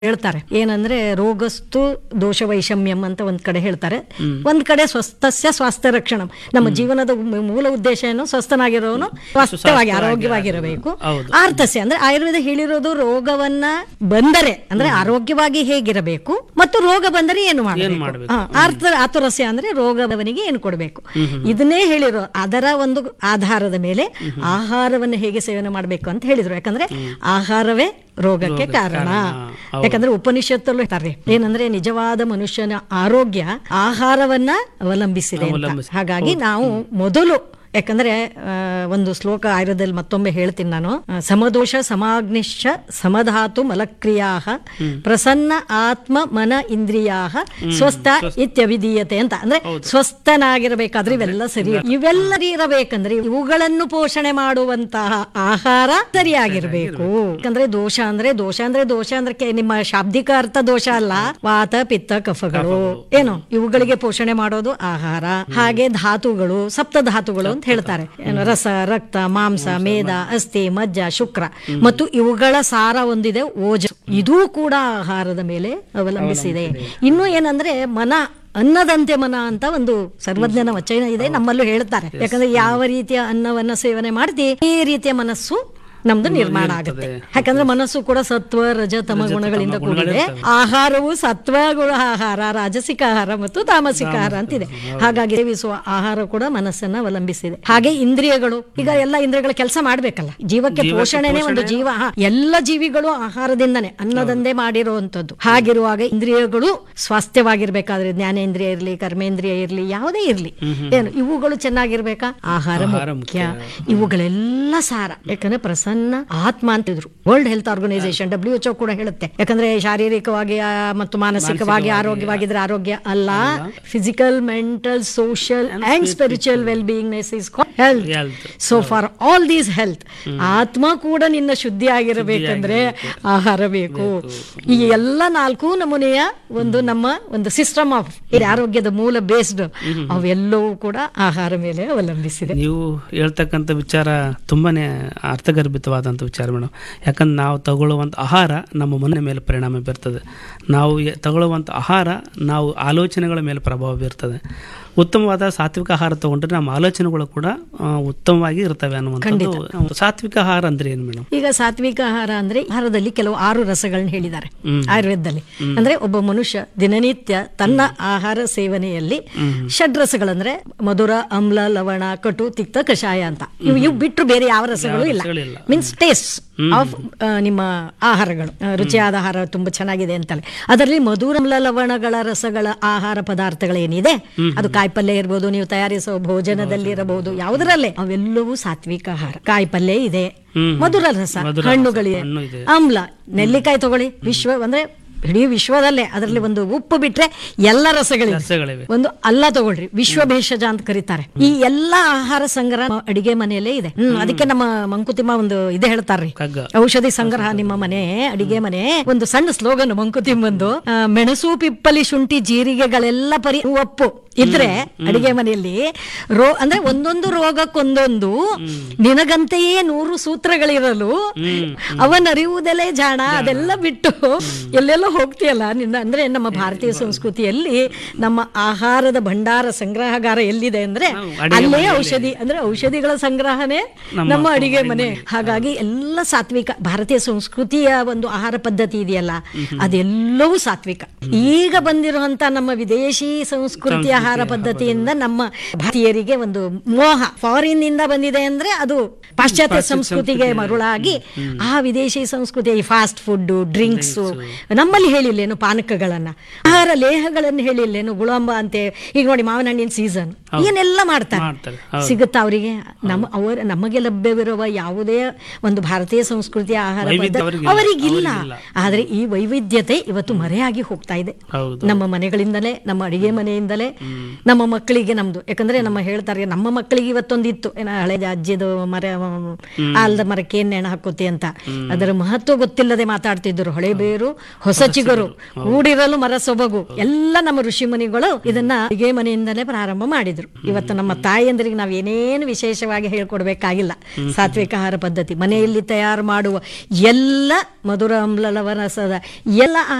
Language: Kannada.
ಹೇಳ್ತಾರೆ ಏನಂದ್ರೆ ರೋಗಸ್ತು ದೋಷ ವೈಷಮ್ಯಂ ಅಂತ ಒಂದ್ ಕಡೆ ಹೇಳ್ತಾರೆ ಒಂದ್ ಕಡೆ ಸ್ವಸ್ಥಸ್ಯ ಸ್ವಾಸ್ಥ್ಯ ರಕ್ಷಣಂ ನಮ್ಮ ಜೀವನದ ಮೂ- ಮೂಲ ಉದ್ದೇಶ ಏನು ಸ್ವಸ್ಥನಾಗಿರೋನು ಸ್ವಾಸ್ಥ್ಯವಾಗಿ ಆರೋಗ್ಯವಾಗಿರಬೇಕು ಹೌದು. ಆರ್ತಸ್ಯ ಅಂದ್ರೆ ಆಯುರ್ವೇದ ಹೇಳಿರೋದು ರೋಗವನ್ನ ಬಂದರೆ ಅಂದ್ರೆ ಆರೋಗ್ಯವಾಗಿ ಹೇಗಿರಬೇಕು ಮತ್ತು ರೋಗ ಬಂದರೆ ಏನು ಮಾಡಬೇಕು ಮಾಡ್ಬೇಕು? ಹಾ, ಆರ್ಥ ಆತುರಸ್ಯ ಅಂದ್ರೆ ರೋಗವನಿಗೆ ಏನು ಕೊಡಬೇಕು ಇದನ್ನೇ ಹೇಳಿರೋ ಅದರ ಒಂದು ಆಧಾರದ ಮೇಲೆ ಆಹಾರವನ್ನು ಹೇಗೆ ಸೇವನೆ ಮಾಡಬೇಕು ಅಂತ ಹೇಳಿದ್ರು ಯಾಕಂದ್ರೆ ಆಹಾರವೇ ರೋಗಕ್ಕೆ ಕಾರಣ ಹೌದು. ಯಾಕಂದ್ರೆ ಉಪನಿಷತ್ತಲ್ಲೂ ಹೇಳ್ತಾರೆ ಏನಂದ್ರೆ ನಿಜವಾದ ಮನುಷ್ಯನ ಆರೋಗ್ಯ ಆಹಾರವನ್ನ ಅವಲಂಬಿಸಿದೆ ಅಂತ. ಅವಲಂಬಿಸಿ- ಹಾಗಾಗಿ ನಾವು ಮೊದಲು ಯಾಕಂದ್ರೆ ಆ, ಒಂದು ಶ್ಲೋಕ ಆಯುರ್ವೇದದಲ್ಲಿ ಮತ್ತೊಮ್ಮೆ ಹೇಳ್ತೀನಿ ನಾನು ಆ, ಸಮದೋಷ ಸಮಾಗ್ನಿಶ್ಚ ಸಮಧಾತು ಮಲಕ್ರಿಯಾ ಪ್ರಸನ್ನ ಆತ್ಮ ಮನ ಇಂದ್ರಿಯಾ ಸ್ವಸ್ಥ ಇತ್ಯವಿಧೀಯತೆ ಅಂತ ಅಂದ್ರೆ ಸ್ವಸ್ಥನಾಗಿರಬೇಕಾದ್ರೆ ಇವೆಲ್ಲ ಸರಿ ಇವೆಲ್ಲ ಇರಬೇಕಂದ್ರೆ ಇವುಗಳನ್ನು ಪೋಷಣೆ ಮಾಡುವಂತಹ ಆಹಾರ ಸರಿಯಾಗಿರ್ಬೇಕು ಯಾಕಂದ್ರೆ ದೋಷ ಅಂದ್ರೆ ದೋಷ ಅಂದ್ರೆ ದೋಷ ಅಂದ್ರೆ ಕೆ- ನಿಮ್ಮ ಶಾಬ್ದಿಕ ಅರ್ಥ ದೋಷ ಅಲ್ಲ ವಾತ ಪಿತ್ತ ಕಫಗಳು ಏನು ಇವುಗಳಿಗೆ ಪೋಷಣೆ ಮಾಡೋದು ಆಹಾರ ಹಾಗೆ ಧಾತುಗಳು ಸಪ್ತ ಧಾತುಗಳು ಅಂತ ಹೇಳ್ತಾರೆ ಏನು ರಸ ರಕ್ತ ಮಾಂಸ ಮೇದ ಅಸ್ಥಿ ಮಜ್ಜ ಶುಕ್ರ ಮತ್ತು ಇವುಗಳ ಸಾರ ಒಂದಿದೆ ಓಜ ಇದೂ ಕೂಡ ಆಹಾರದ ಮೇಲೆ ಅವಲಂಬಿಸಿದೆ ಇನ್ನು ಏನಂದ್ರೆ ಮನ ಅನ್ನದಂತೆ ಮನ ಅಂತ ಒಂದು ಸರ್ವಜ್ಞನ ವಚನ ಇದೆ ನಮ್ಮಲ್ಲೂ ಹೇಳ್ತಾರೆ ಯಾಕಂದ್ರೆ ಯಾವ ರೀತಿಯ ಅನ್ನವನ್ನ ಸೇವನೆ ಮಾಡ್ತಿ ಈ ರೀತಿಯ ಮನಸ್ಸು ನಮ್ದು ನಿರ್ಮಾಣ ಆಗುತ್ತೆ ಯಾಕಂದ್ರೆ ಮನಸ್ಸು ಕೂಡ ಸತ್ವ ರಜ ತಮ ಗುಣಗಳಿಂದ ಕೂಡಿದೆ ಆಹಾರವು ಸತ್ವ ಗುಣ ಆಹಾರ ರಾಜಸಿಕ ಆಹಾರ ಮತ್ತು ತಾಮಸಿಕ ಆಹಾರ ಅಂತಿದೆ ಹಾಗಾಗಿ ಸೇವಿಸುವ ಆಹಾರ ಕೂಡ ಮನಸ್ಸನ್ನ ಅವಲಂಬಿಸಿದೆ ಹಾಗೆ ಇಂದ್ರಿಯಗಳು ಈಗ ಎಲ್ಲ ಇಂದ್ರಿಯಗಳ ಕೆಲಸ ಮಾಡ್ಬೇಕಲ್ಲ ಜೀವಕ್ಕೆ ಪೋಷಣೆನೇ ಒಂದು ಜೀವ ಹಾ, ಎಲ್ಲ ಜೀವಿಗಳು ಆಹಾರದಿಂದನೇ ಅನ್ನದಂದೇ ಮಾಡಿರುವಂತದ್ದು ಹಾಗಿರುವಾಗ ಇಂದ್ರಿಯಗಳು ಸ್ವಾಸ್ಥ್ಯವಾಗಿರ್ಬೇಕಾದ್ರೆ ಜ್ಞಾನೇಂದ್ರಿಯ ಇರ್ಲಿ ಕರ್ಮೇಂದ್ರಿಯ ಇರ್ಲಿ ಯಾವುದೇ ಇರ್ಲಿ ಏನು ಇವುಗಳು ಚೆನ್ನಾಗಿರ್ಬೇಕಾ ಆಹಾರ ಆಹಾರ ಮುಖ್ಯ ಇವುಗಳೆಲ್ಲ ಸಾರ ಯಾಕಂದ್ರೆ ಪ್ರಸನ್ನ ಆತ್ಮ ಅಂತಿದ್ರು world health organization W H ಕೂಡ ಹೇಳುತ್ತೆ ಯಾಕಂದ್ರೆ ಶಾರೀರಿಕವಾಗಿ ಆ, ಮತ್ತು ಮಾನಸಿಕವಾಗಿ ಆರೋಗ್ಯವಾಗಿದ್ರೆ ಆರೋಗ್ಯ ಅಲ್ಲ physical mental social and spiritual well beingness is health Health. So for all these health ಆತ್ಮ ಕೂಡ ನಿನ್ನ ಶುದ್ಧಿ ಆಗಿರಬೇಕಂದ್ರೆ ಆಹಾರ ಬೇಕು ಈ ಎಲ್ಲ ನಾಲ್ಕು ನಮೂನೆಯ ಒಂದು ನಮ್ಮ ಒಂದು ಸಿಸ್ಟಮ್ ಆಫ್ ಆರೋಗ್ಯದ ಮೂಲ ಬೇಸ್ಡ್ ಅವೆಲ್ಲವೂ ಕೂಡ ಆಹಾರ ಮೇಲೆ ಅವಲಂಬಿಸಿದೆ ನೀವು ಹೇಳ್ತಕ್ಕಂಥ ವಿಚಾರ ತುಂಬಾನೇ ಅರ್ಥಗರ್ಭಿತವಾದಂಥ ವಿಚಾರ ಮೇಡಮ್ ಯಾಕಂದ್ರೆ ನಾವು ತಗೊಳ್ಳುವಂಥ ಆಹಾರ ನಮ್ಮ ಮನೆ ಮೇಲೆ ಪರಿಣಾಮ ಬೀರ್ತದೆ ನಾವು ಎ- ತಗೊಳ್ಳುವಂಥ ಆಹಾರ ನಾವು ಆಲೋಚನೆಗಳ ಮೇಲೆ ಪ್ರಭಾವ ಬೀರ್ತದೆ ಉತ್ತಮವಾದ ಸಾತ್ವಿಕ ಆಹಾರ ತಗೊಂಡ್ರೆ ನಮ್ಮ ಆಲೋಚನೆಗಳು ಕೂಡ ಆ, ಉತ್ತಮವಾಗಿ ಇರ್ತವೆ ಅನ್ನುವಂಥದ್ದು ಸಾತ್ವಿಕ ಆಹಾರ ಅಂದ್ರೆ ಏನು ಮೇಡಮ್ ಈಗ ಸಾತ್ವಿಕ ಆಹಾರ ಅಂದ್ರೆ ಆಹಾರದಲ್ಲಿ ಕೆಲವು ಆರು ರಸಗಳನ್ನ ಹೇಳಿದ್ದಾರೆ ಆಯುರ್ವೇದದಲ್ಲಿ ಅಂದ್ರೆ ಒಬ್ಬ ಮನುಷ್ಯ ದಿನನಿತ್ಯ ತನ್ನ ಆಹಾರ ಸೇವನೆಯಲ್ಲಿ ಷಡ್ರಸಗಳಂದ್ರೆ ಮಧುರ ಅಮ್ಲ ಲವಣ ಕಟು ತಿಕ್ತ ಕಷಾಯ ಅಂತ ಇವು ಇವು ಬಿಟ್ಟರು ಬೇರೆ ಯಾವ ರಸಗಳು ಇಲ್ಲ ರಸಗಳಿಲ್ಲ. ಮೀನ್ಸ್ ಟೇಸ್ಟ್ ಆಫ್ ನಿಮ್ಮ ಆಹಾರಗಳು ಆ, ರುಚಿಯಾದ ಆಹಾರ ತುಂಬಾ ಚೆನ್ನಾಗಿದೆ ಅಂತಲೇ ಅದರಲ್ಲಿ ಮಧುರ ಅಮ್ಲ ಲವಣಗಳ ರಸಗಳ ಆಹಾರ ಪದಾರ್ಥಗಳೇನಿದೆ ಅದು ಕಾಯಿಪಲ್ಯ ಇರ್ಬೋದು ನೀವು ತಯಾರಿಸುವ ಭೋಜನದಲ್ಲಿ ಇರಬಹುದು ಯಾವುದರಲ್ಲೇ ಅವೆಲ್ಲವೂ ಸಾತ್ವಿಕ ಆಹಾರ ಕಾಯಿಪಲ್ಯ ಇದೆ ಹ್ಮ್. ಮಧುರ ರಸ ಮಧುರ ಹಣ್ಣುಗಳಿವೆ ಹಣ್ಣು ಇದೆ. ಆಮ್ಲ ನೆಲ್ಲಿಕಾಯಿ ತಗೊಳ್ಳಿ ವಿಶ್ವ ಅಂದ್ರೆ ಇಡೀ ವಿಶ್ವದಲ್ಲೇ ಅದರಲ್ಲಿ ಒಂದು ಉಪ್ಪು ಬಿಟ್ರೆ ಎಲ್ಲ ರಸಗಳಿವೆ ರಸಗಳಿವೆ ಒಂದು ಅಲ್ಲ ತಗೊಳ್ರಿ ವಿಶ್ವ ಭೇಷಜ ಅಂತ ಕರೀತಾರೆ ಈ ಎಲ್ಲಾ ಆಹಾರ ಸಂಗ್ರಹ ನಮ್ಮ ಅಡಿಗೆ ಮನೆಯಲ್ಲೇ ಇದೆ ಹ್ಮ್ ಅದಕ್ಕೆ ನಮ್ಮ ಮಂಕುತಿಮ್ಮ ಒಂದು ಇದೆ ಹೇಳ್ತಾರ್ರಿ ಕಗ್ಗ ಔಷಧಿ ಸಂಗ್ರಹ ನಿಮ್ಮ ಮನೆ ಅಡಿಗೆ ಮನೆ ಒಂದು ಸಣ್ಣ ಸ್ಲೋಗನ್ ಮಂಕುತಿಮ್ಮಂದು ಆ, ಮೆಣಸು ಪಿಪ್ಪಲಿ ಶುಂಠಿ ಜೀರಿಗೆಗಳೆಲ್ಲ ಪರಿ ಒಪ್ಪು ಇದ್ರೆ ಅಡಿಗೆ ಮನೆಯಲ್ಲಿ ರೋ ಅಂದ್ರೆ ಒಂದೊಂದು ರೋಗಕ್ಕೊಂದೊಂದು ನಿನಗಂತೆಯೇ ನೂರು ಸೂತ್ರಗಳಿರಲು ಅವನರಿಯುವುದೆಲೆ ಜಾಣ ಅದೆಲ್ಲ ಬಿಟ್ಟು ಎಲ್ಲೆಲ್ಲೋ ಹೋಗ್ತೀಯಲ್ಲ ನಿನ್ನ ಅಂದ್ರೆ ನಮ್ಮ ಭಾರತೀಯ ಸಂಸ್ಕೃತಿಯಲ್ಲಿ ನಮ್ಮ ಆಹಾರದ ಭಂಡಾರ ಸಂಗ್ರಹಗಾರ ಎಲ್ಲಿದೆ ಅಂದ್ರೆ ಅಲ್ಲೇ ಔಷಧಿ ಅಂದ್ರೆ ಔಷಧಿಗಳ ಸಂಗ್ರಹನೇ ನಮ್ಮ ಅಡಿಗೆ ಮನೆ ಹಾಗಾಗಿ ಎಲ್ಲ ಸಾತ್ವಿಕ ಭಾರತೀಯ ಸಂಸ್ಕೃತಿಯ ಒಂದು ಆಹಾರ ಪದ್ಧತಿ ಇದೆಯಲ್ಲ ಅದೆಲ್ಲವೂ ಸಾತ್ವಿಕ ಈಗ ಬಂದಿರುವಂತ ನಮ್ಮ ವಿದೇಶಿ ಸಂಸ್ಕೃತಿ ಆಹಾರ ಪದ್ಧತಿಯಿಂದ ನಮ್ಮ ಭಾರತೀಯರಿಗೆ ಒಂದು ಮೋಹ ಫಾರಿನ್ ಇಂದ ಬಂದಿದೆ ಅಂದ್ರೆ ಅದು ಪಾಶ್ಚಾತ್ಯ ಸಂಸ್ಕೃತಿಗೆ ಮರುಳಾಗಿ ಆ ವಿದೇಶಿ ಸಂಸ್ಕೃತಿ ಫಾಸ್ಟ್ ಫುಡ್ ಡ್ರಿಂಕ್ಸ್ ನಮ್ಮಲ್ಲಿ ಹೇಳಿಲ್ಲೇನು ಪಾನಕಗಳನ್ನ ಆಹಾರ ಲೇಹಗಳನ್ನು ಹೇಳಿಲ್ಲೇನು ಗುಳಂಬ ಅಂತೆ ಈಗ ನೋಡಿ ಮಾವಿನ ಹಣ್ಣಿನ ಸೀಸನ್ ಏನೆಲ್ಲ ಮಾಡ್ತಾರೆ ಮಾಡ್ತಾರೆ ಹೌದು. ಸಿಗುತ್ತಾ ಅವರಿಗೆ ನಮ್ಮ ಅವರ ನಮಗೆ ಲಭ್ಯವಿರುವ ಯಾವುದೇ ಒಂದು ಭಾರತೀಯ ಸಂಸ್ಕೃತಿಯ ಆಹಾರ ವೈವಿಧ್ಯ ಪದ್ಧತಿ ಅವರಿಗಿಲ್ಲ. ಅವರಿಗಿಲ್ಲ ಆದ್ರೆ ಈ ವೈವಿಧ್ಯತೆ ಇವತ್ತು ಮರೆಯಾಗಿ ಹೋಗ್ತಾ ಇದೆ ಹೌದು ನಮ್ಮ ಮನೆಗಳಿಂದಲೇ ನಮ್ಮ ಅಡಿಗೆ ಮನೆಯಿಂದಲೇ ನಮ್ಮ ಮಕ್ಕಳಿಗೆ ನಮ್ದು ಯಾಕಂದ್ರೆ ನಮ್ಮ ಹೇಳ್ತಾರೆ ನಮ್ಮ ಮಕ್ಕಳಿಗೆ ಇವತ್ತೊಂದು ಇತ್ತು ಏನ ಹಳೆ ಅಜ್ಜಿದು ಮರ ಆಲದ ಮರಕ್ಕೆ ಏನ್ ನೆಣ ಹಾಕೋತಿ ಅಂತ ಅದರ ಮಹತ್ವ ಗೊತ್ತಿಲ್ಲದೆ ಮಾತಾಡ್ತಿದ್ರು ಹಳೆ ಬೇರು ಹೊಸ ಚಿಗುರು ಕೂಡಿರಲು ಮರ ಸೊಬಗು ಎಲ್ಲ ನಮ್ಮ ಋಷಿ ಮುನಿಗಳು ಇದನ್ನ ಅಡಿಗೆ ಮನೆಯಿಂದಲೇ ಪ್ರಾರಂಭ ಮಾಡಿದ್ರು ಇವತ್ತು ನಮ್ಮ ತಾಯಿಯಂದ್ರಿಗೆ ನಾವು ಏನೇನು ವಿಶೇಷವಾಗಿ ಹೇಳ್ಕೊಡ್ಬೇಕಾಗಿಲ್ಲ ಸಾತ್ವಿಕ ಆಹಾರ ಪದ್ಧತಿ ಮನೆಯಲ್ಲಿ ತಯಾರು ಮಾಡುವ ಎಲ್ಲ ಮಧುರ ಅಮ್ಲಲವರಸದ ಎಲ್ಲ